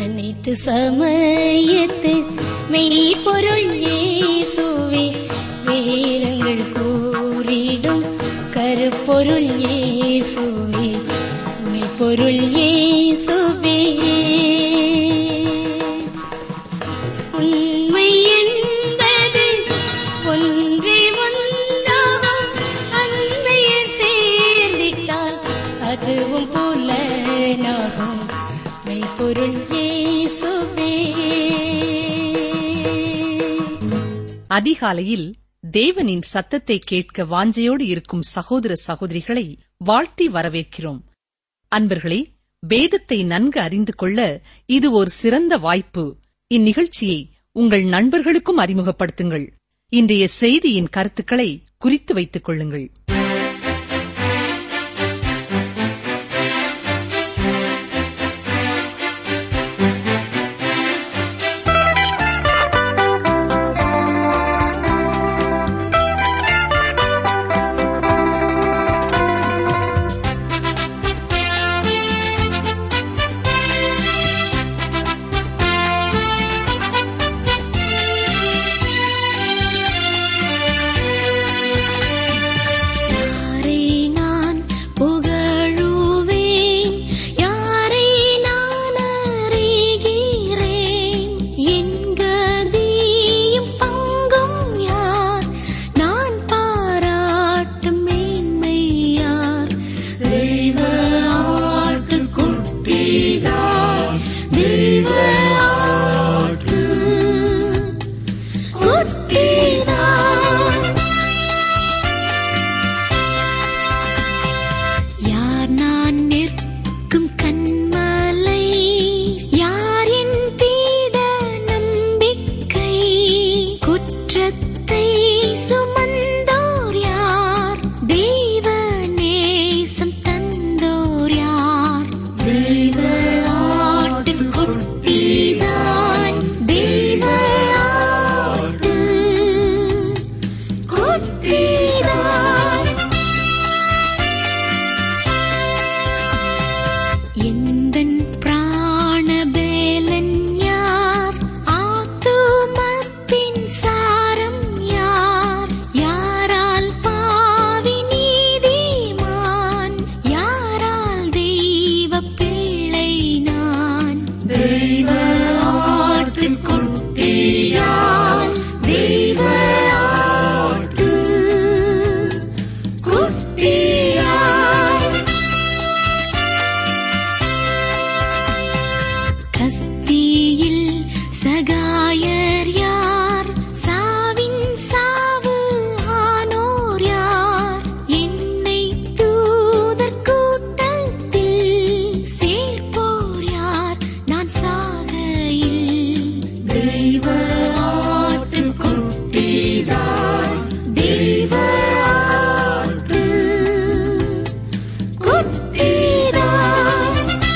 அனைத்து சமயத்து மெய்ப்பொருள் இயேசுவே வேதங்கள் கூறிடும் கருப்பொருள் இயேசுவே மெய்ப்பொருள் இயேசுவே உண்மை என்பது ஒன்றே ஒன்றாகும் அன்மையில் சேர்ந்திட்டால் அதுவும் புலனாகும் மெய்ப்பொருள் இயேசுவே அதிகாலையில் தேவனின் சத்தத்தை கேட்க வாஞ்சையோடு இருக்கும் சகோதர சகோதரிகளை வாழ்த்தி வரவேற்கிறோம் அன்பர்களே வேதத்தை நன்கு அறிந்து கொள்ள இது ஒரு சிறந்த வாய்ப்பு இந்நிகழ்ச்சியை உங்கள் நண்பர்களுக்கும் அறிமுகப்படுத்துங்கள் இன்றைய செய்தியின் கருத்துக்களை குறித்து வைத்துக் கொள்ளுங்கள் யாரை நான் புகழுவேன் யாரை நான் அறிகிறேன் என் கதியும் பங்கும் யார் நான் பாராட்டும் மேன்மை யார் தெய்வ ஆட்டுக்குட்டிதான் தெய்வ ஆட்டு குட்டிதான் யார் நான் நிற்கும் கண்மலை யார் என் பீட நம்பிக்கை குற்றத்தை சுமந்தோர் யார் தெய்வ நேசம் தந்தோர் யார் தெய்வ ஆட்டின் குட்டிதான் தெய்வ ஆட்டு குட்டிதான் எந்தன் பிராணபேலன் யார் ஆத்துமத்தின் சாரம் யார் யாரால் பாவி நீதிமான் யாரால் தெய்வ பிள்ளை நான் தெய்வ ஆட்டின் குட்டியால் தெய்வ ஆட்டு குட்டியால் கஸ்தியில் சகாயர் யார் சாவின் சாவு ஆனோர் யார் என்னை தூதர் கூட்டத்தில் சேர்ப்போர் யார் நான் சாகையில் தெய்வ ஆட்டு குட்டிதான் தெய்வ ஆட்டு குட்டிதான்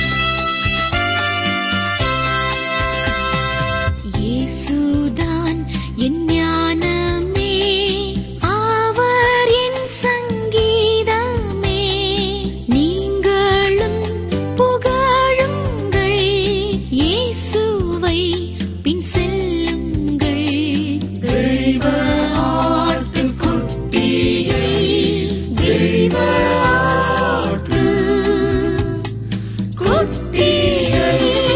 இயேசுதான் என் ஞானமே அவர் என் சங்கீதமே நீங்களும் புகழுங்கள் இயேசுவை பின் செல்லுங்கள் தெய்வ ஆட்டின் குட்டியை தெய்வ ஆட்டு குட்டியை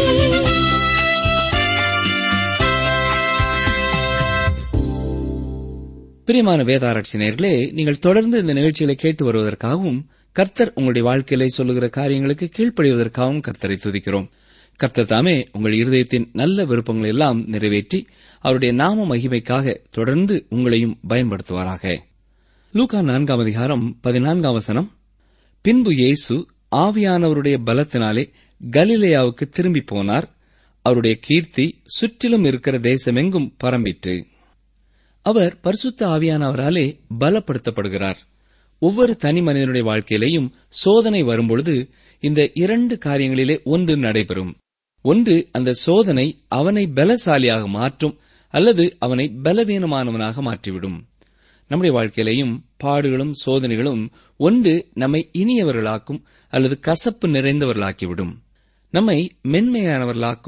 பிரியமான வேதாராய்ச்சி நேயர்களே நீங்கள் தொடர்ந்து இந்த நிகழ்ச்சிகளை கேட்டு வருவதற்காகவும் கர்த்தர் உங்களுடைய வாழ்க்கையிலே சொல்லுகிற காரியங்களுக்கு கீழ்ப்படிவதற்காகவும் கர்த்தரை துதிக்கிறோம் கர்த்தர் தாமே உங்கள் இருதயத்தின் நல்ல விருப்பங்களை எல்லாம் நிறைவேற்றி அவருடைய நாம மகிமைக்காக தொடர்ந்து உங்களையும் பயன்படுத்துவாராக லூகா நான்காம் அதிகாரம் பதினான்காம் வசனம் பின்பு இயேசு ஆவியானவருடைய பலத்தினாலே கலிலேயாவுக்கு திரும்பி போனார் அவருடைய கீர்த்தி சுற்றிலும் இருக்கிற தேசமெங்கும் பரம்பிற்று அவர் பரிசுத்த ஆவியானவராலே பலப்படுத்தப்படுகிறார் ஒவ்வொரு தனி மனிதனுடைய வாழ்க்கையிலேயும் சோதனை வரும்பொழுது இந்த இரண்டு காரியங்களிலே ஒன்று நடைபெறும் ஒன்று அந்த சோதனை அவனை பலசாலியாக மாற்றும் அல்லது அவனை பலவீனமானவனாக மாற்றிவிடும் நம்முடைய வாழ்க்கையிலேயும் பாடுகளும் சோதனைகளும் ஒன்று நம்மை இனியவர்களாக்கும் அல்லது கசப்பு நிறைந்தவர்களாக்கிவிடும் நம்மை மென்மையானவர்களாக்கும்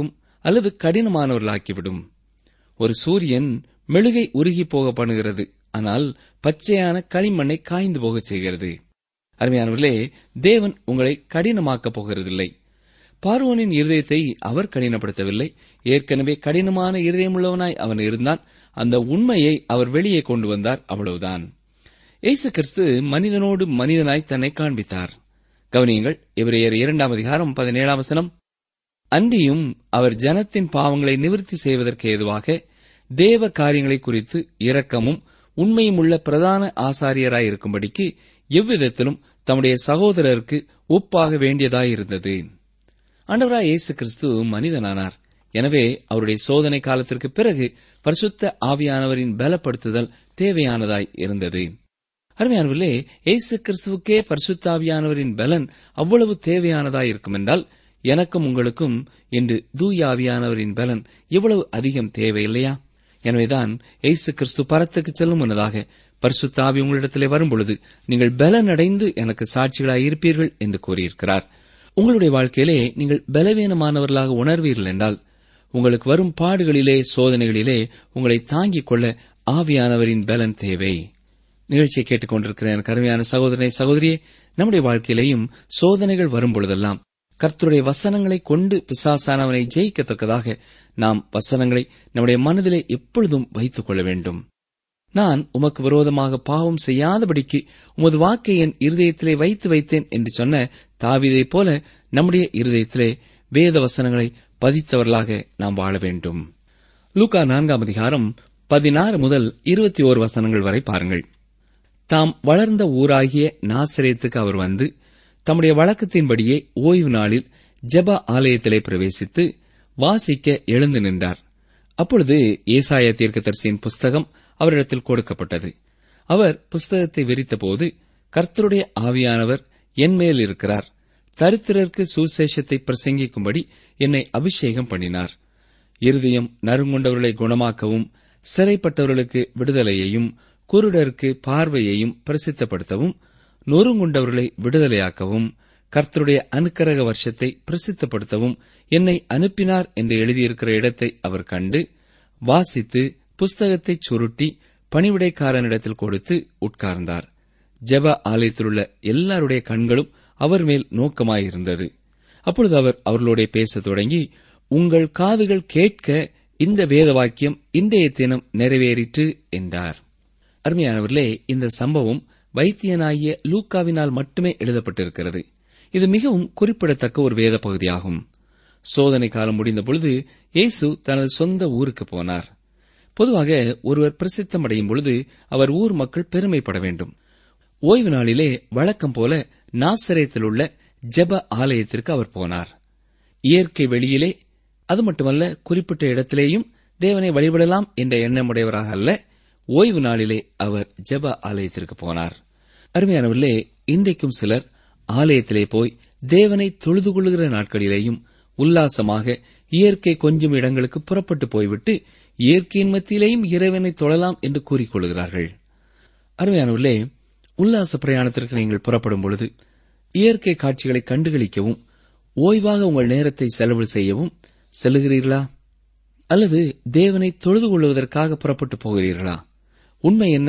அல்லது கடினமானவர்களாக்கிவிடும் ஒரு சூரியன் மெழுகை உருகி போக பண்ணுகிறது ஆனால் பச்சையான களிமண்ணை காய்ந்து போகச் செய்கிறது அருமையானவர்களே தேவன் உங்களை கடினமாக்கப் போகிறதில்லை பார்வோனின் இருதயத்தை அவர் கடினப்படுத்தவில்லை ஏற்கனவே கடினமான இருதயமுள்ளவனாய் அவன் இருந்தான் அந்த உண்மையை அவர் வெளியே கொண்டு வந்தார் அவ்வளவுதான் இயேசு கிறிஸ்து மனிதனோடு மனிதனாய் தன்னை காண்பித்தார் கவனியுங்கள் இவரையர் இரண்டாம் அதிகாரம் பதினேழாம் வசனம் அன்றியும் அவர் ஜனத்தின் பாவங்களை நிவர்த்தி செய்வதற்கு ஏதுவாக தேவ காரியங்களை குறித்து இரக்கமும் உண்மையும் உள்ள பிரதான ஆசாரியராயிருக்கும்படிக்கு எவ்விதத்திலும் தம்முடைய சகோதரருக்கு ஒப்பாக வேண்டியதாயிருந்தது ஆண்டவராய் இயேசு கிறிஸ்து மனிதனானார் எனவே அவருடைய சோதனை காலத்திற்கு பிறகு பரிசுத்த ஆவியானவரின் பலப்படுத்துதல் தேவையானதாய் இருந்தது அருமையானவர்களே இயேசு கிறிஸ்துவுக்கே பரிசுத்த ஆவியானவரின் பலன் அவ்வளவு தேவையானதாய் இருக்கும் என்றால் எனக்கும் உங்களுக்கும் இன்று தூய ஆவியானவரின் பலன் எவ்வளவு அதிகம் தேவை இல்லையா எனவேதான் இயேசு கிறிஸ்து பரத்துக்கு செல்லும் முன்னதாக பரிசுத்த ஆவி உங்களிடத்திலே வரும்பொழுது நீங்கள் பலன் அடைந்து எனக்கு சாட்சிகளாய் இருப்பீர்கள் என்று கூறியிருக்கிறார் உங்களுடைய வாழ்க்கையிலே நீங்கள் பலவீனமானவர்களாக உணர்வீர்கள் என்றால் உங்களுக்கு வரும் பாடுகளிலே சோதனைகளிலே உங்களை தாங்கிக் கொள்ள ஆவியானவரின் பலன் தேவை நிகழ்ச்சியை கேட்டுக்கொண்டிருக்கிற எனக்கு அருமையான சகோதரனை சகோதரியே நம்முடைய வாழ்க்கையிலேயும் சோதனைகள் வரும் பொழுதெல்லாம் கர்த்தருடைய வசனங்களை கொண்டு பிசாசானவனை ஜெயிக்கத்தக்கதாக நாம் வசனங்களை நம்முடைய மனதிலே எப்பொழுதும் வைத்துக் கொள்ள வேண்டும் நான் உமக்கு விரோதமாக பாவம் செய்யாதபடிக்கு உமது வாக்கை என் இருதயத்திலே வைத்து வைத்தேன் என்று சொன்ன தாவீதைப் போல நம்முடைய இருதயத்திலே வேத வசனங்களை பதித்தவர்களாக நாம் வாழ வேண்டும் லூகா நான்காம் அதிகாரம் பதினாறு முதல் இருபத்தி ஓரு வசனங்கள் வரை பாருங்கள் தாம் வளர்ந்த ஊராகிய நாசிரியத்துக்கு அவர் வந்து தம்முடைய வழக்கத்தின்படியே ஓய்வு நாளில் ஜெப ஆலயத்திலே பிரவேசித்து வாசிக்க எழுந்து நின்றார் அப்பொழுது ஏசாய தீர்க்கதரிசியின் புஸ்தகம் அவரிடத்தில் கொடுக்கப்பட்டது அவர் புஸ்தகத்தை விரித்தபோது கர்த்தருடைய ஆவியானவர் என் மேல் இருக்கிறார் தரித்திரருக்கு சுசேஷத்தை பிரசங்கிக்கும்படி என்னை அபிஷேகம் பண்ணினார் இருதயம் நறுங்குண்டவர்களை குணமாக்கவும் சிறைப்பட்டவர்களுக்கு விடுதலையையும் குருடருக்கு பார்வையையும் பிரசித்தப்படுத்தவும் நொறுங்குண்டவர்களை விடுதலையாக்கவும் கர்த்தருடைய அனுக்கரக வருஷத்தை பிரசித்தப்படுத்தவும் என்னை அனுப்பினார் என்று எழுதியிருக்கிற இடத்தை அவர் கண்டு வாசித்து புஸ்தகத்தை சுருட்டி பணிவிடைக்காரனிடத்தில் கொடுத்து உட்கார்ந்தார் ஜெப ஆலயத்திலுள்ள எல்லாருடைய கண்களும் அவர் மேல் நோக்கமாயிருந்தது அப்பொழுது அவர் அவர்களோட பேசத் தொடங்கி உங்கள் காதுகள் கேட்க இந்த வேத வாக்கியம் இன்றைய தினம் நிறைவேறிற்று என்றார் அருமையானவர்களே இந்த சம்பவம் வைத்தியனாகிய லூக்காவினால் மட்டுமே எழுதப்பட்டிருக்கிறது இது மிகவும் குறிப்பிடத்தக்க ஒரு வேத பகுதியாகும் சோதனை காலம் முடிந்த பொழுது இயேசு தனது சொந்த ஊருக்கு போனார் பொதுவாக ஒருவர் பிரசித்தம் அடையும் பொழுது அவர் ஊர் மக்கள் பெருமைப்பட வேண்டும் ஓய்வு நாளிலே வழக்கம் போல நாசரேத்தில் உள்ள ஜெப ஆலயத்திற்கு அவர் போனார் இயற்கை வெளியிலே அது மட்டுமல்ல குறிப்பிட்ட இடத்திலேயும் தேவனை வழிபடலாம் என்ற எண்ணமுடையவராக அல்ல ஓய்வு நாளிலே அவர் ஜெப ஆலயத்திற்கு போனார் அருமையானவர்களே இன்றைக்கும் சிலர் ஆலயத்திலே போய் தேவனை தொழுது கொள்ளுகிற நாட்களிலேயும் உல்லாசமாக இயற்கை கொஞ்சம் இடங்களுக்கு புறப்பட்டு போய்விட்டு இயற்கையின் மத்தியிலேயும் இறைவனை தொழலாம் என்று கூறிக்கொள்கிறார்கள் அருமையானவர்களே உல்லாச பிரயாணத்திற்கு நீங்கள் புறப்படும் பொழுது இயற்கை காட்சிகளை கண்டுகளிக்கவும் ஓய்வாக உங்கள் நேரத்தை செலவு செய்யவும் செல்லுகிறீர்களா அல்லது தேவனை தொழுது கொள்வதற்காக புறப்பட்டு போகிறீர்களா உண்மை என்ன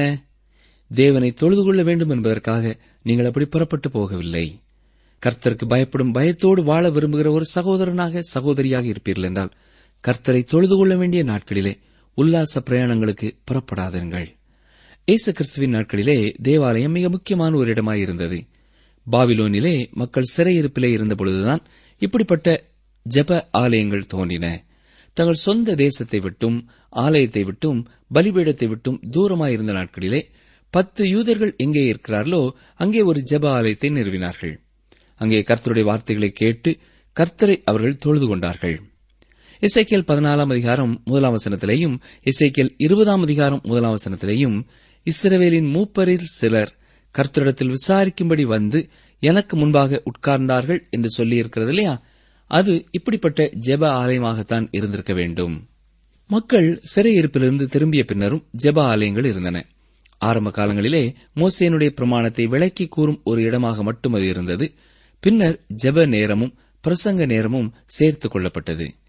தேவனை தொழுது கொள்ள வேண்டும் என்பதற்காக நீங்கள் அப்படி புறப்பட்டு போகவில்லை கர்த்தருக்கு பயப்படும் பயத்தோடு வாழ விரும்புகிற ஒரு சகோதரனாக சகோதரியாக இருப்பீர்கள் என்றால் கர்த்தரை தொழுது கொள்ள வேண்டிய நாட்களிலே உல்லாச பிரயாணங்களுக்கு புறப்படாதீர்கள் இயேசு கிறிஸ்துவின் நாட்களிலே தேவாலயம் மிக முக்கியமான ஒரு இடமாய் இருந்தது பாபிலோனிலே மக்கள் சிறையிருப்பிலே இருந்தபொழுதுதான் இப்படிப்பட்ட ஜெப ஆலயங்கள் தோன்றின தங்கள் சொந்த தேசத்தை விட்டும் ஆலயத்தை விட்டும் பலிபீடத்தை விட்டும் தூரமாயிருந்த நாட்களிலே பத்து யூதர்கள் எங்கே இருக்கிறார்களோ அங்கே ஒரு ஜெப ஆலயத்தை நிறுவினார்கள் அங்கே கர்த்தருடைய வார்த்தைகளை கேட்டு கர்த்தரை அவர்கள் தொழுது கொண்டார்கள் இசைக்கியல் பதினாலாம் அதிகாரம் முதலாம் வசனத்திலேயும் இசைக்கியல் இருபதாம் அதிகாரம் முதலாம் வசனத்திலேயும் இஸ்ரவேலின் மூப்பரில் சிலர் கர்த்தரிடத்தில் விசாரிக்கும்படி வந்து எனக்கு முன்பாக உட்கார்ந்தார்கள் என்று சொல்லியிருக்கிறது இல்லையா அது இப்படிப்பட்ட ஜெப ஆலயமாகத்தான் இருந்திருக்க வேண்டும் மக்கள் சிறையிருப்பிலிருந்து திரும்பிய பின்னரும் ஜெப ஆலயங்கள் இருந்தன ஆரம்ப காலங்களிலே மோசேனுடைய பிரமாணத்தை விளக்கி கூறும் ஒரு இடமாக மட்டும் அது இருந்தது பின்னர் ஜெப நேரமும் பிரசங்க நேரமும் சேர்த்துக் கொள்ளப்பட்டது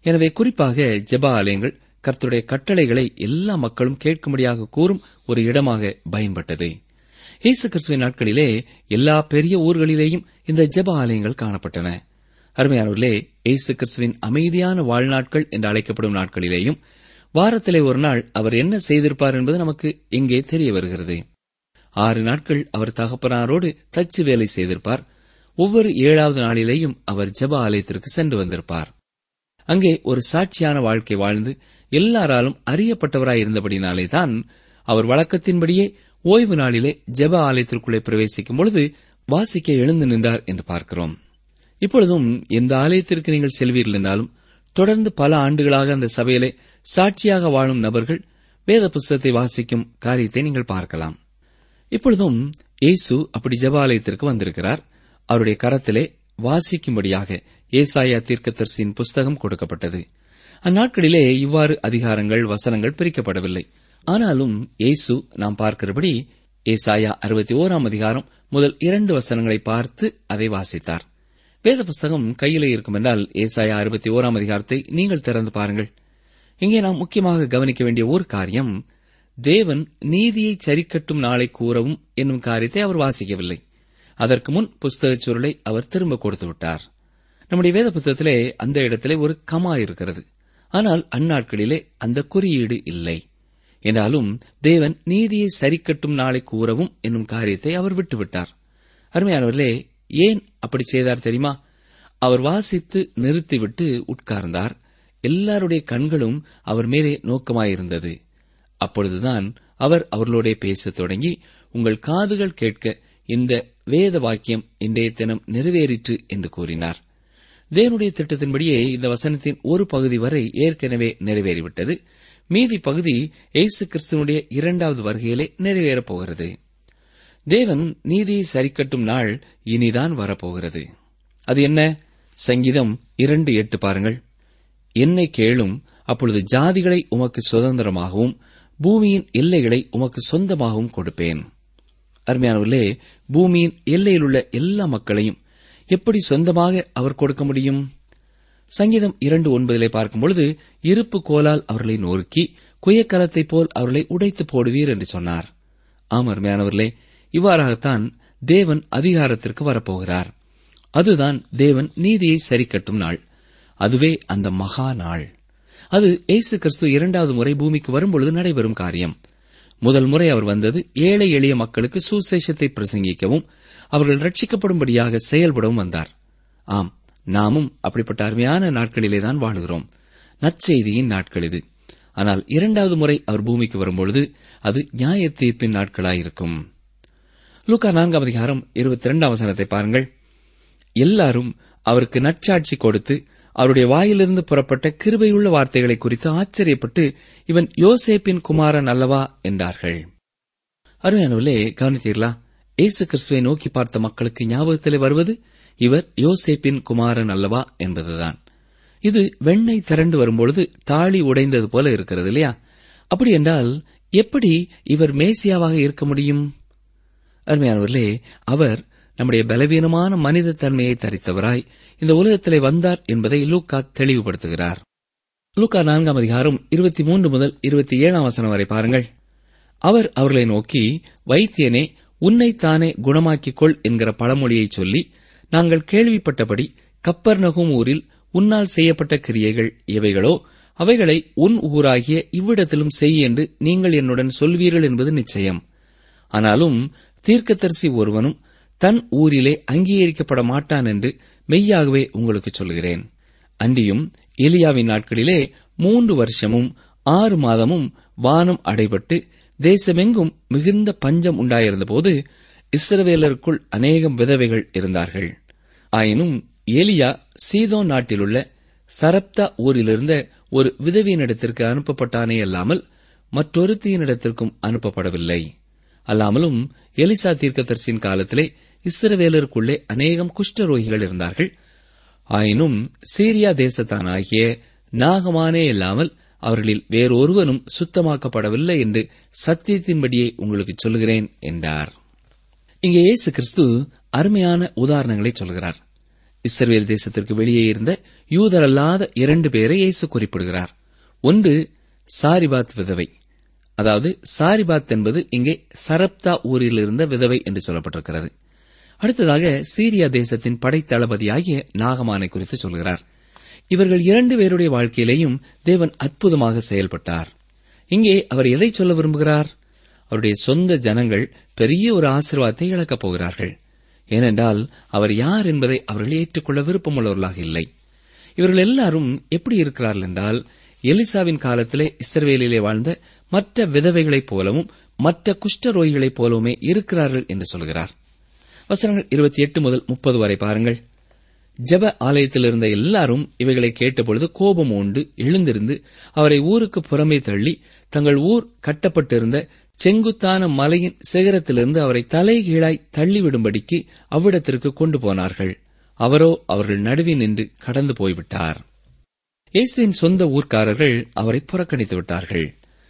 எனவே குறிப்பாக ஜெப ஆலயங்கள் கர்த்தருடைய கட்டளைகளை எல்லா மக்களும் கேட்கும்படியாக கூறும் ஒரு இடமாக பயன்பட்டது இயேசு கிறிஸ்துவின் நாட்களிலே எல்லா பெரிய ஊர்களிலேயும் இந்த ஜெப ஆலயங்கள் காணப்பட்டன அருமையானவர்களே இயேசு கிறிஸ்துவின் அமைதியான வாழ்நாட்கள் என்று அழைக்கப்படும் நாட்களிலேயும் வாரத்திலே ஒரு நாள் அவர் என்ன செய்திருப்பார் என்பது நமக்கு இங்கே தெரிய வருகிறது ஆறு நாட்கள் அவர் தகப்பனாரோடு தச்சு வேலை செய்திருப்பார் ஒவ்வொரு ஏழாவது நாளிலேயும் அவர் ஜெப ஆலயத்திற்கு சென்று வந்திருப்பார் அங்கே ஒரு சாட்சியான வாழ்க்கை வாழ்ந்து எல்லாராலும் அறியப்பட்டவராய் இருந்தபடினாலே தான் அவர் வழக்கத்தின்படியே ஓய்வு நாளிலே ஜெப ஆலயத்திற்குள்ளே பிரவேசிக்கும் பொழுது வாசிக்க எழுந்து நின்றார் என்று பார்க்கிறோம் இப்பொழுதும் எந்த ஆலயத்திற்கு நீங்கள் செல்வீர்கள் என்றாலும் தொடர்ந்து பல ஆண்டுகளாக அந்த சபையிலே சாட்சியாக வாழும் நபர்கள் வேத புஸ்தகத்தை வாசிக்கும் காரியத்தை நீங்கள் பார்க்கலாம் இப்பொழுதும் இயேசு அப்படி ஜெபாலயத்திற்கு வந்திருக்கிறார் அவருடைய கரத்திலே வாசிக்கும்படியாக ஏசாயா தீர்க்கதரிசியின் புஸ்தகம் கொடுக்கப்பட்டது அந்நாட்களிலே இவ்வாறு அதிகாரங்கள் வசனங்கள் பிரிக்கப்படவில்லை ஆனாலும் இயேசு நாம் பார்க்கிறபடி ஏசாயா அறுபத்தி ஓராம் அதிகாரம் முதல் இரண்டு வசனங்களை பார்த்து அதை வாசித்தார் வேத புஸ்தகம் கையிலே இருக்கும் என்றால் ஏசாயா அறுபத்தி ஓராம் அதிகாரத்தை நீங்கள் திறந்து பாருங்கள் இங்கே நாம் முக்கியமாக கவனிக்க வேண்டிய ஒரு காரியம் தேவன் நீதியை சரிக்கட்டும் நாளை கூறவும் என்னும் காரியத்தை அவர் வாசிக்கவில்லை அதற்கு முன் புஸ்தகச் சுருளை அவர் திரும்ப கொடுத்து விட்டார் நம்முடைய வேத புத்தகத்திலே அந்த இடத்திலே ஒரு கமா இருக்கிறது ஆனால் அந்நாட்களிலே அந்த குறியீடு இல்லை என்றாலும் தேவன் நீதியை சரிக்கட்டும் நாளை கூறவும் என்னும் காரியத்தை அவர் விட்டுவிட்டார் அருமையானவர்களே ஏன் அப்படி செய்தார் தெரியுமா அவர் வாசித்து நிறுத்திவிட்டு உட்கார்ந்தார் எல்லாருடைய கண்களும் அவர் மேலே நோக்கமாயிருந்தது அப்பொழுதுதான் அவர் அவர்களோட பேசத் தொடங்கி உங்கள் காதுகள் கேட்க இந்த வேத வாக்கியம் இன்றைய தினம் நிறைவேறிற்று என்று கூறினார் தேவனுடைய திட்டத்தின்படியே இந்த வசனத்தின் ஒரு பகுதி வரை ஏற்கனவே நிறைவேறிவிட்டது மீதி பகுதி இயேசு கிறிஸ்துவனுடைய இரண்டாவது வருகையிலே நிறைவேறப் போகிறது தேவன் நீதியை சரிக்கட்டும் நாள் இனிதான் வரப்போகிறது அது என்ன சங்கீதம் இரண்டு எட்டு பாருங்கள் என்னை கேளும் அப்பொழுது ஜாதிகளை உமக்கு சுதந்திரமாகவும் பூமியின் எல்லைகளை உமக்கு சொந்தமாகவும் கொடுப்பேன் அருமையானவர்களே பூமியின் எல்லையிலுள்ள எல்லா மக்களையும் எப்படி சொந்தமாக அவர் கொடுக்க முடியும் சங்கீதம் இரண்டு ஒன்பதிலே பார்க்கும்பொழுது இருப்பு கோலால் அவர்களை நொறுக்கி குயக்கலத்தைப் போல் அவர்களை உடைத்து போடுவீர் என்று சொன்னார் ஆம் அருமையானவர்களே இவ்வாறாகத்தான் தேவன் அதிகாரத்திற்கு வரப்போகிறார் அதுதான் தேவன் நீதியை சரிக்கட்டும் நாள் அதுவே அந்த மகா நாள் அது இயேசு கிறிஸ்து இரண்டாவது முறை பூமிக்கு வரும்பொழுது நடைபெறும் காரியம் முதல் முறை அவர் வந்தது ஏழை எளிய மக்களுக்கு சுசேஷத்தை பிரசங்கிக்கவும் அவர்கள் ரட்சிக்கப்படும்படியாக செயல்படவும் வந்தார் ஆம் நாமும் அப்படிப்பட்ட அருமையான நாட்களிலேதான் வாழுகிறோம் நற்செய்தியின் நாட்கள் இது ஆனால் இரண்டாவது முறை அவர் பூமிக்கு வரும்பொழுது அது நியாய தீர்ப்பின் நாட்களாயிருக்கும் லூக்கா நான்காம் அதிகாரம் இருபத்தி இரண்டாம் வசனத்தை பாருங்கள் எல்லாரும் அவருக்கு நற்சாட்சி கொடுத்து அவருடைய வாயிலிருந்து புறப்பட்ட கிருபையுள்ள வார்த்தைகளை குறித்து ஆச்சரியப்பட்டு இவன் யோசேப்பின் குமாரன் அல்லவா என்றார்கள் அருமையானவர்களே கவனித்தீர்களா இயேசு கிறிஸ்துவை நோக்கி பார்த்த மக்களுக்கு ஞாபகத்திலே வருவது இவர் யோசேப்பின் குமாரன் அல்லவா என்பதுதான் இது வெண்ணெய் திரண்டு வரும்பொழுது தாளி உடைந்தது போல இருக்கிறது இல்லையா அப்படி என்றால் எப்படி இவர் மேசியாவாக இருக்க முடியும் அருமையானவர்களே அவர் நம்முடைய பலவீனமான மனித தன்மையை தரித்தவராய் இந்த உலகத்திலே வந்தார் என்பதை லூக்கா தெளிவுபடுத்துகிறார் லூக்கா நான்காம் அதிகாரம் இருபத்தி மூன்று முதல் இருபத்தி ஏழாம் வசனம் வரை பாருங்கள் அவர் அவர்களை நோக்கி வைத்தியனே உன்னைத்தானே குணமாக்கிக் கொள் என்கிற பழமொழியை சொல்லி நாங்கள் கேள்விப்பட்டபடி கப்பர்நகும் ஊரில் உன்னால் செய்யப்பட்ட கிரியைகள் எவைகளோ அவைகளை உன் ஊராகிய இவ்விடத்திலும் செய் என்று நீங்கள் என்னுடன் சொல்வீர்கள் என்பது நிச்சயம் ஆனாலும் தீர்க்கதரிசி ஒருவனும் தன் ஊரிலே அங்கீகரிக்கப்பட மாட்டான் என்று மெய்யாகவே உங்களுக்கு சொல்கிறேன் அன்றியும் எலியாவின் நாட்களிலே மூன்று வருஷமும் ஆறு மாதமும் வானம் அடைபட்டு தேசமெங்கும் மிகுந்த பஞ்சம் உண்டாயிருந்தபோது இஸ்ரவேலருக்குள் அநேகம் விதவைகள் இருந்தார்கள் ஆயினும் எலியா சீதோ நாட்டிலுள்ள சரப்தா ஊரிலிருந்த ஒரு விதவியினிடத்திற்கு அனுப்பப்பட்டானே அல்லாமல் மற்றொருத்தியினிடத்திற்கும் அனுப்பப்படவில்லை அல்லாமலும் எலிசா தீர்க்கதரிசியின் காலத்திலே இஸ்ரவேலருக்குள்ளே அநேகம் குஷ்டரோகிகள் இருந்தார்கள் ஆயினும் சீரியா தேசத்தானாகிய நாகமானே இல்லாமல் அவர்களில் வேறொருவனும் சுத்தமாக்கப்படவில்லை என்று சத்தியத்தின்படியே உங்களுக்கு சொல்கிறேன் என்றார் இங்கே இயேசு கிறிஸ்து அருமையான உதாரணங்களை சொல்கிறார் இஸ்ரவேல் தேசத்திற்கு வெளியே இருந்த யூதரல்லாத இரண்டு பேரை இயேசு குறிப்பிடுகிறார் ஒன்று சாரிபாத் விதவை அதாவது சாரிபாத் என்பது இங்கே சரப்தா ஊரில் இருந்த விதவை என்று சொல்லப்பட்டிருக்கிறது அடுத்ததாக சீரியா தேசத்தின் படைத்தளபதியாகிய நாகமானை குறித்து சொல்கிறார் இவர்கள் இரண்டு பேருடைய வாழ்க்கையிலேயும் தேவன் அற்புதமாக செயல்பட்டார் இங்கே அவர் எதை சொல்ல விரும்புகிறார் அவருடைய சொந்த ஜனங்கள் பெரிய ஒரு ஆசீர்வாதத்தை இழக்கப் போகிறார்கள் ஏனென்றால் அவர் யார் என்பதை அவர்கள் ஏற்றுக்கொள்ள விருப்பமுள்ளவர்களாக இல்லை இவர்கள் எல்லாரும் எப்படி இருக்கிறார்கள் என்றால் எலிசாவின் காலத்திலே இஸ்ரவேலிலே வாழ்ந்த மற்ற விதவைகளைப் போலவும் மற்ற குஷ்டரோகிகளைப் போலவுமே இருக்கிறார்கள் என்று சொல்கிறார் வசனங்கள் இருபத்தி எட்டு முதல் முப்பது வரை பாருங்கள் ஜெப ஆலயத்தில் இருந்த எல்லாரும் இவைகளை கேட்டபொழுது கோபம் உண்டு எழுந்திருந்து அவரை ஊருக்கு புறமே தள்ளி தங்கள் ஊர் கட்டப்பட்டிருந்த செங்குத்தான மலையின் சிகரத்திலிருந்து அவரை தலைகீழாய் தள்ளிவிடும்படிக்கு அவ்விடத்திற்கு கொண்டு போனார்கள் அவரோ அவர்கள் நடுவே நின்று கடந்து போய்விட்டார் இயேசுவின் சொந்த ஊர்க்காரர்கள் அவரை புறக்கணித்து விட்டார்கள்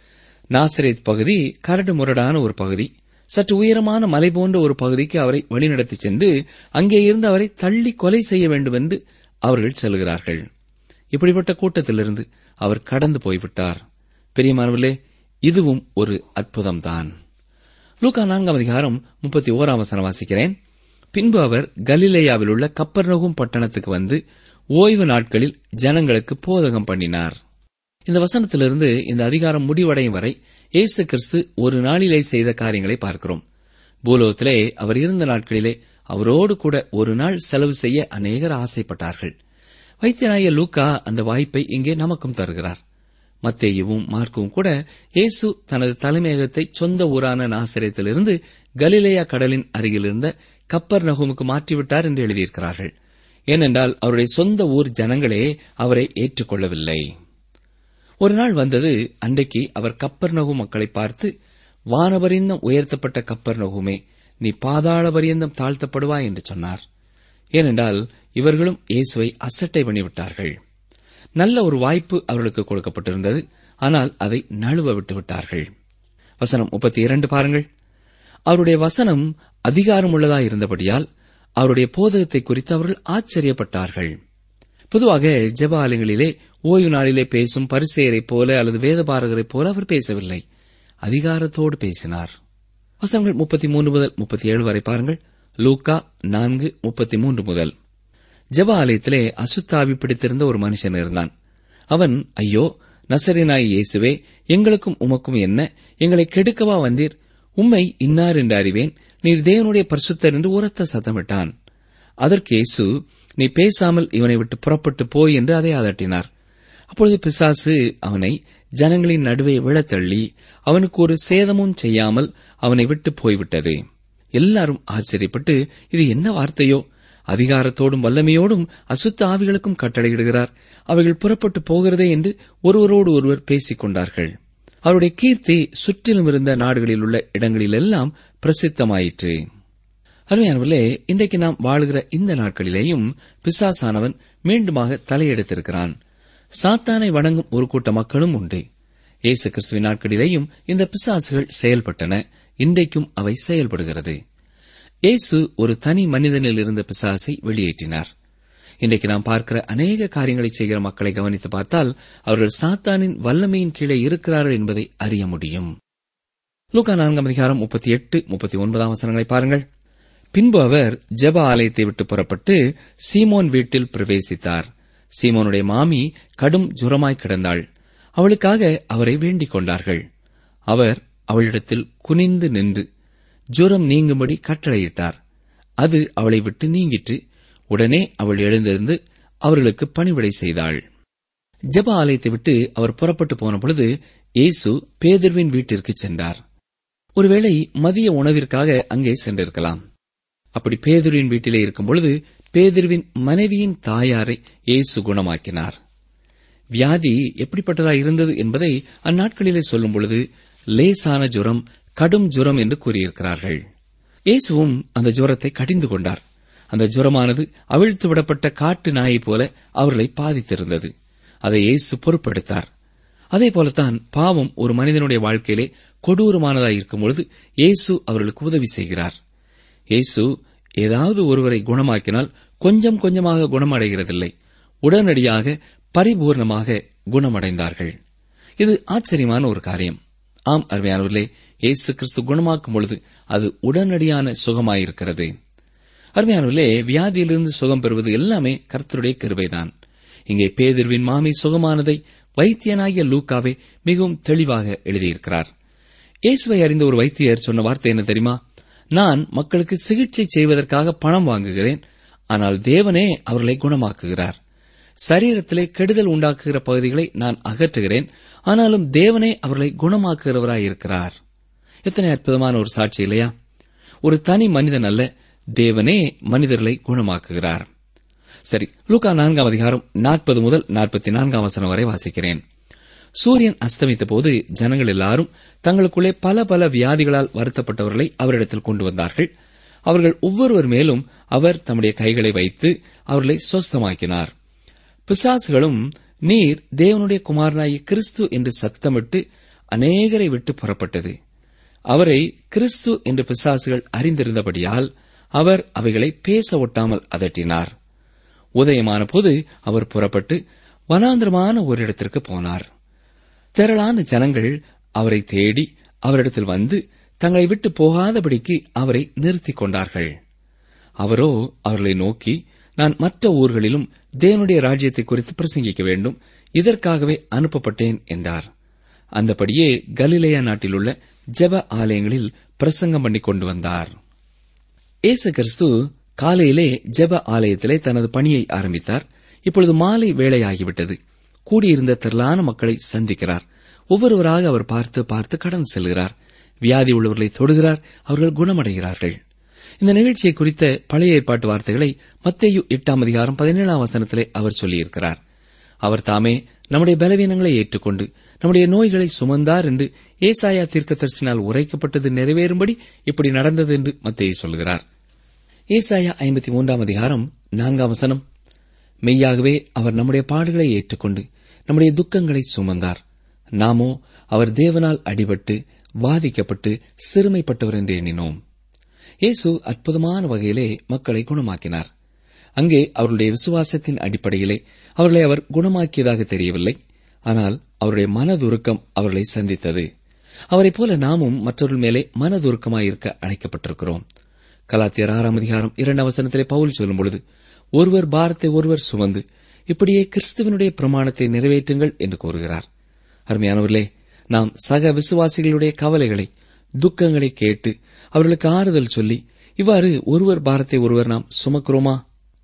நாசரேத் பகுதி கரடு முரடான ஒரு பகுதி சற்று உயரமான மலை போன்ற ஒரு பகுதிக்கு அவரை வழிநடத்திச் சென்று அங்கே இருந்து அவரை தள்ளி கொலை செய்ய வேண்டும் என்று அவர்கள் செல்கிறார்கள் இப்படிப்பட்ட கூட்டத்திலிருந்து அவர் கடந்து போய்விட்டார் பெரியமானவர்களே இதுவும் ஒரு அற்புதம்தான் லூக்கா நான்காம் அதிகாரம் முப்பத்தி ஓராம் வசனம் வாசிக்கிறேன் பின்பு அவர் கலிலேயாவில் உள்ள கப்பர்நகும் பட்டணத்துக்கு வந்து ஓய்வு நாட்களில் ஜனங்களுக்கு போதகம் பண்ணினார் இந்த வசனத்திலிருந்து இந்த அதிகாரம் முடிவடையும் வரை இயேசு கிறிஸ்து ஒரு நாளிலே செய்த காரியங்களை பார்க்கிறோம் பூலோகத்திலே அவர் இருந்த நாட்களிலே அவரோடு கூட ஒரு நாள் செலவு செய்ய அநேகர் ஆசைப்பட்டார்கள் வைத்தியநாய லூக்கா அந்த வாய்ப்பை இங்கே நமக்கும் தருகிறார் மத்தேயுவும் மார்க்கும் கூட இயேசு தனது தலைமையகத்தை சொந்த ஊரான நாசரேத்திலிருந்து கலிலேயா கடலின் அருகில் இருந்த கப்பர் நகுமுக்கு மாற்றிவிட்டார் என்று எழுதியிருக்கிறார்கள் ஏனென்றால் அவருடைய சொந்த ஊர் ஜனங்களே அவரை ஏற்றுக்கொள்ளவில்லை ஒரு நாள் வந்தது அன்றைக்கு அவர் கப்பர் நகு மக்களை பார்த்து வானபரியந்தம் உயர்த்தப்பட்ட கப்பர் நகுமே நீ பாதாள பரியந்தம் தாழ்த்தப்படுவாய் என்று சொன்னார் ஏனென்றால் இவர்களும் இயேசுவை அசட்டை பண்ணிவிட்டார்கள் நல்ல ஒரு வாய்ப்பு அவர்களுக்கு கொடுக்கப்பட்டிருந்தது ஆனால் அதை நழுவ விட்டுவிட்டார்கள் வசனம் முப்பத்தி இரண்டு பாருங்கள் அவருடைய வசனம் அதிகாரமுள்ளதாய் இருந்தபடியால் அவருடைய போதகத்தை குறித்து அவர்கள் ஆச்சரியப்பட்டார்கள் பொதுவாக ஜெப ஆலயங்களிலே ஓய்வு நாளிலே பேசும் பரிசெயரைப் போல அல்லது வேதபாரகரைப் போல அவர் பேசவில்லை அதிகாரத்தோடு பேசினார் வசனங்கள் முப்பத்தி மூன்று முதல் முப்பத்தி ஏழு வரை பாருங்கள் லூக்கா நான்கு முப்பத்தி மூன்று முதல் ஜெப ஆலயத்திலே அசுத்தாவி பிடித்திருந்த ஒரு மனுஷன் இருந்தான் அவன் ஐயோ நசரினாய் இயேசுவே எங்களுக்கும் உமக்கும் என்ன எங்களை கெடுக்கவா வந்தீர் உம்மை இன்னார் என்று அறிவேன் நீர் தேவனுடைய பரிசுத்தர் என்று உரத்த சத்தமிட்டான் அதற்கு இயேசு நீ பேசாமல் இவனை விட்டு புறப்பட்டு போய் என்று அதை அதட்டினார் அப்பொழுது பிசாசு அவனை ஜனங்களின் நடுவே விழத்தள்ளி அவனுக்கு ஒரு சேதமும் செய்யாமல் அவனை விட்டு போய்விட்டது எல்லாரும் ஆச்சரியப்பட்டு இது என்ன வார்த்தையோ அதிகாரத்தோடும் வல்லமையோடும் அசுத்த ஆவிகளுக்கும் கட்டளையிடுகிறார் அவைகள் புறப்பட்டு போகிறதே என்று ஒருவரோடு ஒருவர் பேசிக் கொண்டார்கள் அவருடைய கீர்த்தி சுற்றிலும் இருந்த நாடுகளில் உள்ள இடங்களிலெல்லாம் பிரசித்தமாயிற்று அருமையானவர்களே இன்றைக்கு நாம் வாழுகிற இந்த நாட்களிலேயும் பிசாசானவன் மீண்டுமாக தலையெடுத்திருக்கிறான் சாத்தானை வணங்கும் ஒரு கூட்ட மக்களும் உண்டு இயேசு கிறிஸ்துவின் நாட்களிலேயும் இந்த பிசாசுகள் செயல்பட்டன இன்றைக்கும் அவை செயல்படுகிறது இயேசு ஒரு தனி மனிதனில் இருந்த பிசாசை வெளியேற்றினார் இன்றைக்கு நாம் பார்க்கிற அநேக காரியங்களை செய்கிற மக்களை கவனித்து பார்த்தால் அவர்கள் சாத்தானின் வல்லமையின் கீழே இருக்கிறார்கள் என்பதை அறிய முடியும் லூக்கா நான்காம் அதிகாரம் முப்பத்தி எட்டு முப்பத்தி ஒன்பதாம் வசனங்களை பாருங்கள் பின்பு அவர் ஜெப ஆலயத்தை விட்டு புறப்பட்டு சீமோன் வீட்டில் பிரவேசித்தார் சீமோனுடைய மாமி கடும் ஜுரமாய் கிடந்தாள் அவளுக்காக அவரை வேண்டிக் கொண்டார்கள் அவர் அவளிடத்தில் குனிந்து நின்று ஜுரம் நீங்கும்படி கட்டளையிட்டார் அது அவளை விட்டு நீங்கிற்று உடனே அவள் எழுந்திருந்து அவர்களுக்கு பணிவிடை செய்தாள் ஜெப ஆலயத்தை விட்டு அவர் புறப்பட்டு போன பொழுது இயேசு பேதிர்வின் வீட்டிற்கு சென்றார் ஒருவேளை மதிய உணவிற்காக அங்கே சென்றிருக்கலாம் அப்படி பேதுருவின் வீட்டிலே இருக்கும் பொழுது பேதிர்வின் மனைவியின் தாயாரை இயேசு குணமாக்கினார் வியாதி எப்படிப்பட்டதா இருந்தது என்பதை அந்நாட்களிலே சொல்லும் பொழுது லேசான ஜுரம் கடும் ஜுரம் என்று கூறியிருக்கிறார்கள் இயேசுவும் அந்த ஜுரத்தை கடிந்து கொண்டார் அந்த ஜுரமானது அவிழ்த்து விடப்பட்ட காட்டு நாயைப் போல அவர்களை பாதித்திருந்தது அதை இயேசு பொறுப்பெடுத்தார் அதே போலத்தான் பாவம் ஒரு மனிதனுடைய வாழ்க்கையிலே கொடூரமானதாய் இருக்கும் பொழுது இயேசு அவர்களுக்கு உதவி செய்கிறார் இயேசு ஏதாவது ஒருவரை குணமாக்கினால் கொஞ்சம் கொஞ்சமாக குணமடைகிறதில்லை உடனடியாக பரிபூர்ணமாக குணமடைந்தார்கள் இது ஆச்சரியமான ஒரு காரியம் ஆம் அருமையானவர்களே இயேசு கிறிஸ்து குணமாக்கும் பொழுது அது உடனடியான சுகமாயிருக்கிறது அருமையானவர்களே வியாதியிலிருந்து சுகம் பெறுவது எல்லாமே கர்த்தருடைய கிருபைதான் இங்கே பேதிர்வின் மாமி சுகமானதை வைத்தியனாகிய லூக்காவே மிகவும் தெளிவாக எழுதியிருக்கிறார் இயேசுவை அறிந்த ஒரு வைத்தியர் சொன்ன வார்த்தை என்ன தெரியுமா நான் மக்களுக்கு சிகிச்சை செய்வதற்காக பணம் வாங்குகிறேன் ஆனால் தேவனே அவர்களை குணமாக்குகிறார் சரீரத்திலே கெடுதல் உண்டாக்குகிற பகுதிகளை நான் அகற்றுகிறேன் ஆனாலும் தேவனே அவர்களை குணமாக்குகிறவராயிருக்கிறார் எத்தனை அற்புதமான ஒரு சாட்சி இல்லையா ஒரு தனி மனிதன் அல்ல தேவனே மனிதர்களை குணமாக்குகிறார் சரி லூக்கா நான்காம் அதிகாரம் நாற்பது முதல் நாற்பத்தி நான்காம் வசனம் வரை வாசிக்கிறேன் சூரியன் அஸ்தமித்த போது ஜனங்கள் எல்லாரும் தங்களுக்குள்ளே பல பல வியாதிகளால் வருத்தப்பட்டவர்களை அவரிடத்தில் கொண்டு வந்தார்கள் அவர்கள் ஒவ்வொருவர் மேலும் அவர் தம்முடைய கைகளை வைத்து அவர்களை சொஸ்தமாக்கினார் பிசாசுகளும் நீர் தேவனுடைய குமாரனாகிய கிறிஸ்து என்று சத்தமிட்டு அநேகரை விட்டு புறப்பட்டது அவரை கிறிஸ்து என்று பிசாசுகள் அறிந்திருந்தபடியால் அவர் அவைகளை பேச ஒட்டாமல் அதட்டினார் உதயமான போது அவர் புறப்பட்டு வனாந்திரமான ஒரு இடத்திற்கு போனார் திரளான ஜனங்கள் அவரை தேடி அவரிடத்தில் வந்து தங்களை விட்டு போகாதபடிக்கு அவரை நிறுத்திக் கொண்டார்கள் அவரோ அவர்களை நோக்கி நான் மற்ற ஊர்களிலும் தேவனுடைய ராஜ்யத்தை குறித்து பிரசங்கிக்க வேண்டும் இதற்காகவே அனுப்பப்பட்டேன் என்றார் அந்தபடியே கலிலேயா நாட்டிலுள்ள ஜெப ஆலயங்களில் பிரசங்கம் பண்ணி கொண்டு வந்தார் இயேசு கிறிஸ்து காலையிலே ஜெப ஆலயத்திலே தனது பணியை ஆரம்பித்தார் இப்பொழுது மாலை வேளையாகிவிட்டது கூடியிருந்த திரளான மக்களை சந்திக்கிறார் ஒவ்வொருவராக அவர் பார்த்து பார்த்து கடந்து செல்கிறார் வியாதி உள்ளவர்களை தொடுகிறார் அவர்கள் குணமடைகிறார்கள் இந்த நிகழ்ச்சியை குறித்த பழைய ஏற்பாட்டு வார்த்தைகளை மத்தேயு எட்டாம் அதிகாரம் பதினேழாம் வசனத்திலே அவர் சொல்லியிருக்கிறார் அவர் தாமே நம்முடைய பலவீனங்களை ஏற்றுக்கொண்டு நம்முடைய நோய்களை சுமந்தார் என்று ஏசாயா தீர்க்கதரிசினால் உரைக்கப்பட்டது நிறைவேறும்படி இப்படி நடந்தது என்று மத்தேயு சொல்கிறார் ஏசாயா ஐம்பத்தி மூன்றாம் அதிகாரம் நான்காம் வசனம் மெய்யாகவே அவர் நம்முடைய பாடுகளை ஏற்றுக்கொண்டு நம்முடைய துக்கங்களை சுமந்தார் நாமோ அவர் தேவனால் அடிபட்டு வாதிக்கப்பட்டு சிறுமைப்பட்டவர் என்று எண்ணினோம் இயேசு அற்புதமான வகையிலே மக்களை குணமாக்கினார் அங்கே அவருடைய விசுவாசத்தின் அடிப்படையிலே அவர்களை அவர் குணமாக்கியதாக தெரியவில்லை ஆனால் அவருடைய மனதுருக்கம் அவர்களை சந்தித்தது அவரைப் போல நாமும் மற்றவர்கள் மேலே மனதுருக்கமாயிருக்க அழைக்கப்பட்டிருக்கிறோம் கலாத்தியர் ஆறாம் அதிகாரம் இரண்டாம் வசனத்திலே பவுல் சொல்லும் பொழுது ஒருவர் பாரத்தை ஒருவர் சுமந்து இப்படியே கிறிஸ்துவனுடைய பிரமாணத்தை நிறைவேற்றுங்கள் என்று கூறுகிறார் அருமையானவர்களே நாம் சக விசுவாசிகளுடைய கவலைகளை துக்கங்களை கேட்டு அவர்களுக்கு ஆறுதல் சொல்லி இவ்வாறு ஒருவர் பாரத்தை ஒருவர் நாம் சுமக்கிறோமா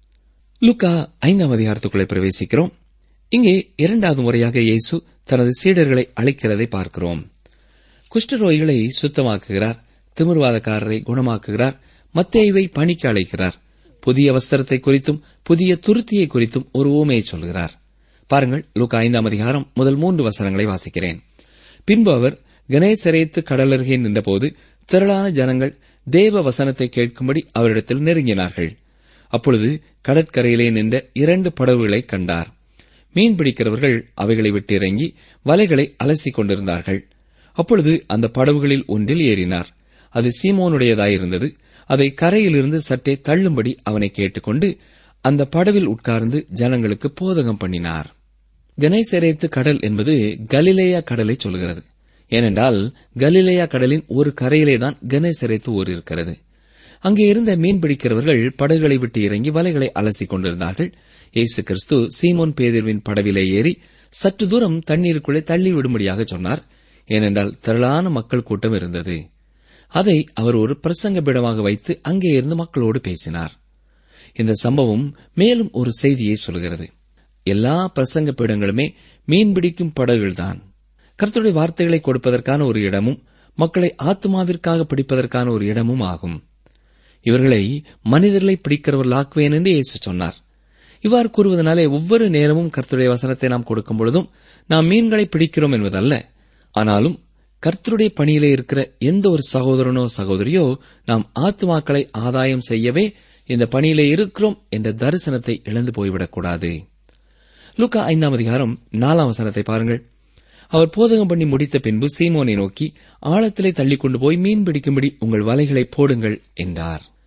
லுக்கா ஐந்தாம் அதிகாரத்துக்குள்ளே பிரவேசிக்கிறோம் இங்கே இரண்டாவது முறையாக இயேசு தனது சீடர்களை அழைக்கிறதை பார்க்கிறோம் குஷ்டரோகிகளை சுத்தமாக்குகிறார் திமிர்வாதக்காரரை குணமாக்குகிறார் மத்தேயுவை பணிக்கு அழைக்கிறார் புதிய வஸ்திரத்தை குறித்தும் புதிய துருத்தியை குறித்தும் ஒரு ஊமையை சொல்கிறார் பாருங்கள் லுக்கா ஐந்தாம் அதிகாரம் முதல் மூன்று வசனங்களை வாசிக்கிறேன் பின்பு அவர் கணேசரேத்து கடலருகே நின்றபோது திரளான ஜனங்கள் தேவ வசனத்தை கேட்கும்படி அவரிடத்தில் நெருங்கினார்கள் அப்பொழுது கடற்கரையிலே நின்ற இரண்டு படகுகளை கண்டார் மீன் பிடிக்கிறவர்கள் அவைகளை விட்டு இறங்கி வலைகளை அலசிக் கொண்டிருந்தார்கள் அப்பொழுது அந்த படகுகளில் ஒன்றில் ஏறினார் அது சீமோனுடையதாயிருந்தது அதை கரையிலிருந்து சற்றே தள்ளும்படி அவனை கேட்டுக்கொண்டு அந்த படவில் உட்கார்ந்து ஜனங்களுக்கு போதகம் பண்ணினார் கணேசரேத்து கடல் என்பது கலிலேயா கடலை சொல்கிறது ஏனென்றால் கலிலேயா கடலின் ஒரு கரையிலேதான் கணேசரேத்து ஊர் இருக்கிறது அங்கே இருந்த மீன் பிடிக்கிறவர்கள் படகுகளை விட்டு இறங்கி வலைகளை அலசிக் கொண்டிருந்தார்கள் இயேசு கிறிஸ்து சீமோன் பேதிர்வின் படவிலே ஏறி சற்று தூரம் தண்ணீருக்குள்ளே தள்ளி விடும்படியாக சொன்னார் ஏனென்றால் திரளான மக்கள் கூட்டம் இருந்தது அதை அவர் ஒரு பிரசங்க பீடமாக வைத்து அங்கே இருந்து மக்களோடு பேசினார் இந்த சம்பவம் மேலும் ஒரு செய்தியை சொல்கிறது எல்லா பிரசங்க பீடங்களுமே மீன்பிடிக்கும் படகுகள்தான் கர்த்தருடைய வார்த்தைகளை கொடுப்பதற்கான ஒரு இடமும் மக்களை ஆத்மாவிற்காக பிடிப்பதற்கான ஒரு இடமும் ஆகும் இவர்களை மனிதர்களை பிடிக்கிறவர்களாக்குவேன் என்று இயேசு சொன்னார் இவ்வாறு கூறுவதனாலே ஒவ்வொரு நேரமும் கர்த்தருடைய வசனத்தை நாம் கொடுக்கும் பொழுதும் நாம் மீன்களை பிடிக்கிறோம் என்பதல்ல ஆனாலும் கர்த்தருடைய பணியிலே இருக்கிற எந்த ஒரு சகோதரனோ சகோதரியோ நாம் ஆத்மாக்களை ஆதாயம் செய்யவே இந்த பணியிலே இருக்கிறோம் என்ற தரிசனத்தை இழந்து போய்விடக்கூடாது லுக்கா ஐந்தாம் அதிகாரம் நாலாம் வசனத்தை பாருங்கள் அவர் போதகம் பண்ணி முடித்த பின்பு சீமோனை நோக்கி ஆழத்திலே தள்ளிக் கொண்டு போய் மீன் பிடிக்கும்படி உங்கள் வலைகளை போடுங்கள் என்றார்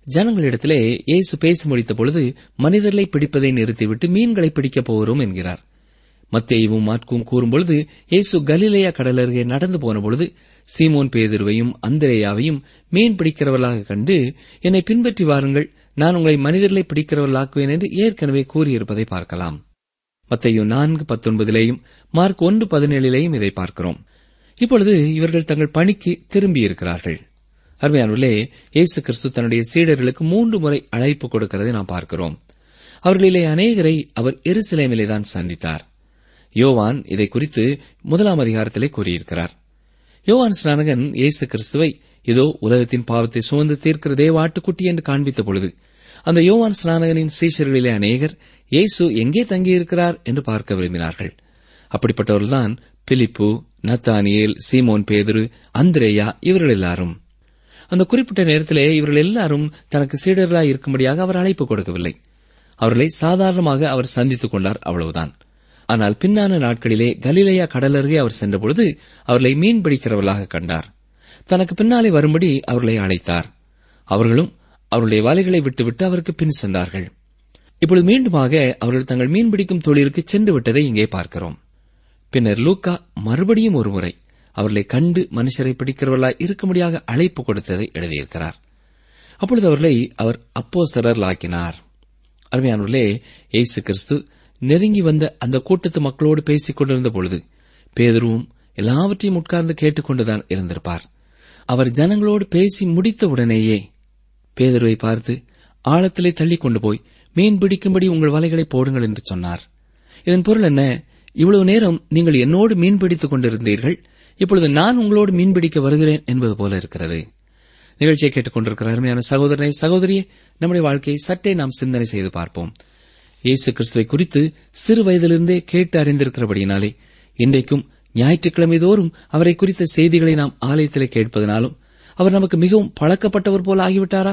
ஜனங்களிடத்திலே இயேசு பேசி முடித்த பொழுது மனிதர்களை பிடிப்பதை நிறுத்திவிட்டு மீன்களை பிடிக்கப் போகிறோம் என்கிறார் மத்தேயும் மாற்கும் கூறும்பொழுது இயேசு கலிலேயா கடலருகே நடந்து போன பொழுது சீமோன் பேதுருவையும் அந்திரேயாவையும் மீன் பிடிக்கிறவர்களாக கண்டு என்னை பின்பற்றி வாருங்கள் நான் உங்களை மனிதர்களை பிடிக்கிறவர்களாக்குவேன் என்று ஏற்கனவே கூறியிருப்பதை பார்க்கலாம் மத்தையு நான்கு பத்தொன்பதிலேயும் மார்க் ஒன்று பதினேழிலேயும் இதை பார்க்கிறோம் இப்பொழுது இவர்கள் தங்கள் பணிக்கு திரும்பியிருக்கிறார்கள் அருமையானுள்ளே இயேசு கிறிஸ்து தன்னுடைய சீடர்களுக்கு மூன்று முறை அழைப்பு கொடுக்கிறதை நாம் பார்க்கிறோம் அவர்களிலே அநேகரை அவர் எருசலேமிலே தான் சந்தித்தார் யோவான் இதை குறித்து முதலாம் அதிகாரத்திலே கூறியிருக்கிறார் யோவான் ஸ்நானகன் இயேசு கிறிஸ்துவை இதோ உலகத்தின் பாவத்தை சுமந்து தீர்க்கிற தேவ ஆட்டுக்குட்டி என்று காண்பித்த பொழுது அந்த யோவான் ஸ்நானகனின் சீஷர்களிலே அநேகர் இயேசு எங்கே தங்கியிருக்கிறார் என்று பார்க்க விரும்பினார்கள் அப்படிப்பட்டவர்கள்தான் பிலிப்பு நத்தானியேல் சீமோன் பேதுரு அந்திரேயா இவர்கள் எல்லாரும் அந்த குறிப்பிட்ட நேரத்திலே இவர்கள் எல்லாரும் தனக்கு சீடர்களாய் இருக்கும்படியாக அவர் அழைப்பு கொடுக்கவில்லை அவர்களை சாதாரணமாக அவர் சந்தித்துக் கொண்டார் அவ்வளவுதான் ஆனால் பின்னான நாட்களிலே கலிலேயா கடலருகே அவர் சென்றபொழுது அவர்களை மீன் பிடிக்கிறவர்களாக கண்டார் தனக்கு பின்னாலே வரும்படி அவர்களை அழைத்தார் அவர்களும் அவருடைய வலைகளை விட்டுவிட்டு அவருக்கு பின் சென்றார்கள் இப்பொழுது மீண்டுமாக அவர்கள் தங்கள் மீன்பிடிக்கும் தொழிலுக்கு சென்று விட்டதை இங்கே பார்க்கிறோம் பின்னர் லூக்கா மறுபடியும் ஒருமுறை அவர்களை கண்டு மனுஷரை பிடிக்கிறவர்களாய் இருக்கும்படியாக அழைப்பு கொடுத்ததை எழுதியிருக்கிறார் அப்பொழுது அவர்களை அவர் அப்போஸ்தலர்களாக்கினார் அருமையானவர்களே இயேசு கிறிஸ்து நெருங்கி வந்த அந்த கூட்டத்து மக்களோடு பேசிக் கொண்டிருந்த பொழுது பேதருவும் எல்லாவற்றையும் உட்கார்ந்து கேட்டுக்கொண்டுதான் இருந்திருப்பார் அவர் ஜனங்களோடு பேசி முடித்த உடனேயே பேதருவை பார்த்து ஆழத்திலே தள்ளிக் கொண்டு போய் மீன் பிடிக்கும்படி உங்கள் வலைகளை போடுங்கள் என்று சொன்னார் இதன் பொருள் என்ன இவ்வளவு நேரம் நீங்கள் என்னோடு மீன் பிடித்துக் கொண்டிருந்தீர்கள் இப்பொழுது நான் உங்களோடு மீன் பிடிக்க வருகிறேன் என்பது போல இருக்கிறது நிகழ்ச்சியை கேட்டுக்கொண்டிருக்கிற அருமையான சகோதரனை சகோதரியே நம்முடைய வாழ்க்கையை சற்றே நாம் சிந்தனை செய்து பார்ப்போம் இயேசு கிறிஸ்துவை குறித்து சிறு வயதிலிருந்தே கேட்டு அறிந்திருக்கிறபடியினாலே இன்றைக்கும் ஞாயிற்றுக்கிழமை தோறும் அவரை குறித்த செய்திகளை நாம் ஆலயத்திலே கேட்பதனாலும் அவர் நமக்கு மிகவும் பழக்கப்பட்டவர் போல ஆகிவிட்டாரா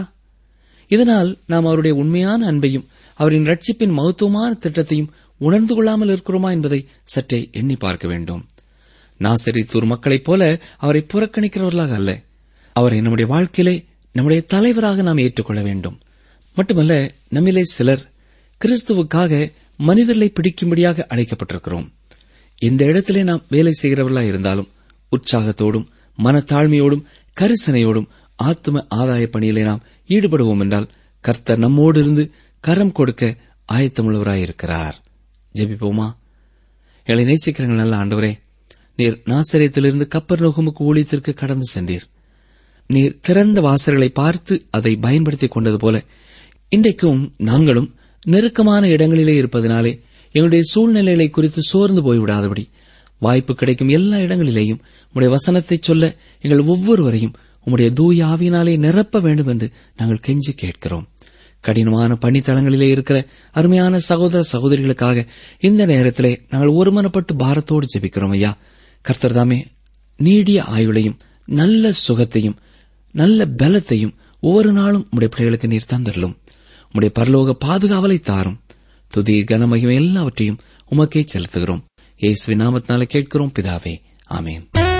இதனால் நாம் அவருடைய உண்மையான அன்பையும் அவரின் ரட்சிப்பின் மகத்துவமான திட்டத்தையும் உணர்ந்து கொள்ளாமல் இருக்கிறோமா என்பதை சற்றே எண்ணி பார்க்க வேண்டும் நாசரித்தூர் மக்களைப் போல அவரை புறக்கணிக்கிறவர்களாக அல்ல அவரை நம்முடைய வாழ்க்கையிலே நம்முடைய தலைவராக நாம் ஏற்றுக்கொள்ள வேண்டும் மட்டுமல்ல நம்மிலே சிலர் கிறிஸ்துவுக்காக மனிதர்களை பிடிக்கும்படியாக அழைக்கப்பட்டிருக்கிறோம் இந்த இடத்திலே நாம் வேலை செய்கிறவர்களாக இருந்தாலும் உற்சாகத்தோடும் மனத்தாழ்மையோடும் கரிசனையோடும் ஆத்ம ஆதாய பணியிலே நாம் ஈடுபடுவோம் என்றால் கர்த்தர் நம்மோடு இருந்து கரம் கொடுக்க ஆயத்தமுள்ளவராயிருக்கிறார் ஜெபிப்போமா எங்களை நேசிக்கிறங்கள் நல்ல ஆண்டவரே நீர் நாசரியத்திலிருந்து கப்பர் நோகமுக்கு ஊழியத்திற்கு கடந்து சென்றீர் நீர் திறந்த வாசல்களை பார்த்து அதை பயன்படுத்திக் கொண்டது போல இன்றைக்கும் நாங்களும் நெருக்கமான இடங்களிலே இருப்பதனாலே எங்களுடைய சூழ்நிலைகளை குறித்து சோர்ந்து போய்விடாதபடி வாய்ப்பு கிடைக்கும் எல்லா இடங்களிலேயும் உடைய வசனத்தை சொல்ல எங்கள் ஒவ்வொருவரையும் உம்முடைய தூய ஆவியினாலே நிரப்ப வேண்டும் என்று நாங்கள் கெஞ்சி கேட்கிறோம் கடினமான பணித்தளங்களிலே இருக்கிற அருமையான சகோதர சகோதரிகளுக்காக இந்த நேரத்திலே நாங்கள் ஒருமனப்பட்டு பாரத்தோடு ஜெபிக்கிறோம் ஐயா கர்த்தர் தாமே நீடிய ஆயுளையும் நல்ல சுகத்தையும் நல்ல பலத்தையும் ஒவ்வொரு நாளும் உடைய பிள்ளைகளுக்கு நீர் தந்தரலும் உடைய பரலோக பாதுகாவலை தாரும் துதி கனமகிமை எல்லாவற்றையும் உமக்கே செலுத்துகிறோம் இயேசுவின் நாமத்தினால கேட்கிறோம் பிதாவே ஆமேன்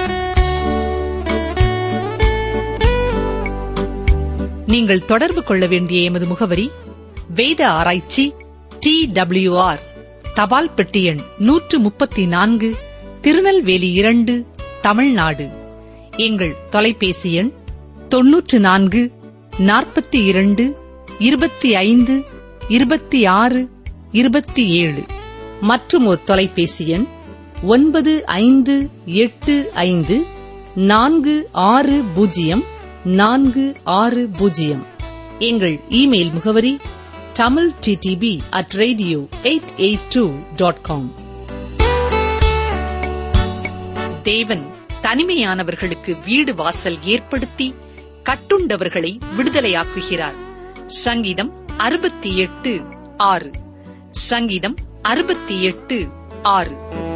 நீங்கள் தொடர்பு கொள்ள வேண்டிய எமது முகவரி வேத ஆராய்ச்சி டி ஆர் தபால் பெட்டி எண் நூற்று முப்பத்தி நான்கு திருநெல்வேலி இரண்டு தமிழ்நாடு எங்கள் தொலைபேசி எண் தொன்னூற்று நான்கு நாற்பத்தி இரண்டு இருபத்தி ஐந்து இருபத்தி ஆறு இருபத்தி ஏழு மற்றும் ஒரு தொலைபேசி எண் ஒன்பது ஐந்து எட்டு ஐந்து நான்கு ஆறு பூஜ்ஜியம் நான்கு ஆறு பூஜ்ஜியம் எங்கள் இமெயில் முகவரி Tamil DTP at radio eight eight two dot com தேவன் தனிமையானவர்களுக்கு வீடு வாசல் ஏற்படுத்தி கட்டுண்டவர்களை விடுதலையாக்குகிறார் சங்கீதம் அறுபத்தி எட்டு ஆறு சங்கீதம் அறுபத்தி எட்டு ஆறு